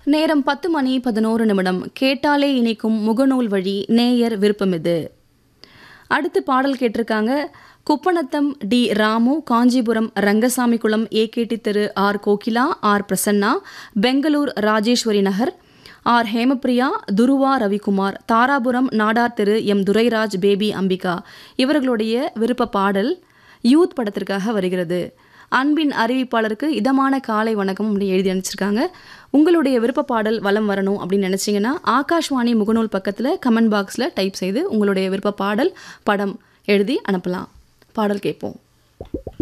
நேரம் பத்து மணி பதினோரு நிமிடம் கேட்டாலே இணைக்கும் முகநூல் வழி நேயர் விருப்பம் இது அடுத்து பாடல் கேட்டிருக்காங்க குப்பநத்தம் டி ராமு காஞ்சிபுரம் ரங்கசாமி குளம் ஏகேடி Thiru R Kokila R Prasanna Bangalore Rajeshwari Nagar R Hemapriya Dhruva Ravikumar Dharapuram Nadar Thiru M Durairaj baby Ambika இவர்களுடைய விருப்ப பாடல் யூத் படத்திற்காக வருகிறது அன்பின் அறிவிப்பாளருக்கு இதமான காலை வணக்கம் அப்படின்னு எழுதி அனுப்பிச்சிருக்காங்க உங்களுடைய விருப்ப பாடல் வலம் வரணும் அப்படின்னு நினச்சிங்கன்னா ஆகாஷ்வாணி முகநூல் பக்கத்தில் கமெண்ட் பாக்ஸில் டைப் செய்து உங்களுடைய விருப்ப பாடல் படம் எழுதி அனுப்பலாம் பாடல் கேட்போம்